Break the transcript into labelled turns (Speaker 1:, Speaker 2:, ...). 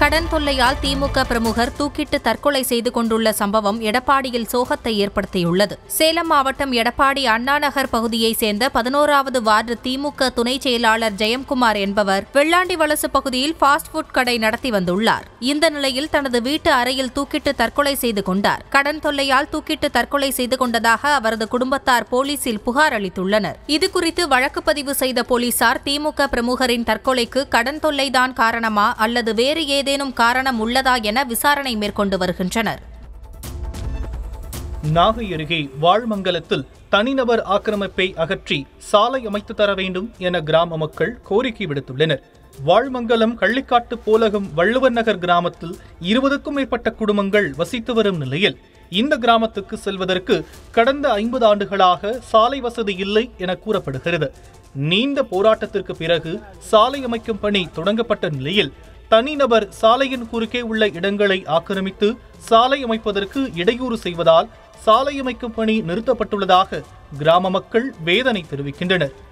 Speaker 1: கடன் தொல்லையால் திமுக பிரமுகர் தூக்கிட்டு தற்கொலை செய்து கொண்டுள்ள சம்பவம் எடப்பாடியில் சோகத்தை ஏற்படுத்தியுள்ளது சேலம் மாவட்டம் எடப்பாடி அண்ணாநகர் பகுதியைச் சேர்ந்த பதினோராவது வார்டு திமுக துணை செயலாளர் ஜெயம்குமார் என்பவர் வெள்ளாண்டி வலசு பகுதியில் ஃபாஸ்ட் ஃபுட் கடை நடத்தி வந்துள்ளார் இந்த நிலையில் தனது வீட்டு அறையில் தூக்கிட்டு தற்கொலை செய்து கொண்டார் கடன் தொல்லையால் தூக்கிட்டு தற்கொலை செய்து கொண்டதாக அவரது குடும்பத்தார் போலீசில் புகார் அளித்துள்ளனர் இதுகுறித்து வழக்கு பதிவு செய்த போலீசார் திமுக பிரமுகரின் தற்கொலைக்கு கடன் தொல்லைதான் காரணமா அல்லது வேறு ஏதேனும் காரணம் உள்ளதா என விசாரணை மேற்கொண்டு வருகின்றனர்
Speaker 2: நாகை அருகே வாழ்மங்கலத்தில் தனிநபர் ஆக்கிரமிப்பை அகற்றி சாலை அமைத்து தர வேண்டும் என கிராம மக்கள் கோரிக்கை விடுத்துள்ளனர் வாழ்மங்கலம் கள்ளிக்காட்டு போலகம் வள்ளுவர் நகர் கிராமத்தில் இருபதுக்கும் மேற்பட்ட குடும்பங்கள் வசித்து வரும் நிலையில் இந்த கிராமத்துக்கு செல்வதற்கு கடந்த ஐம்பது ஆண்டுகளாக சாலை வசதி இல்லை என கூறப்படுகிறது நீண்ட போராட்டத்திற்கு பிறகு சாலை அமைக்கும் பணி தொடங்கப்பட்ட நிலையில் தனிநபர் சாலையின் குறுக்கே உள்ள இடங்களை ஆக்கிரமித்து சாலை அமைப்பதற்கு இடையூறு செய்வதால் சாலை அமைக்கும் பணி நிறுத்தப்பட்டுள்ளதாக கிராம மக்கள் வேதனை தெரிவிக்கின்றனர்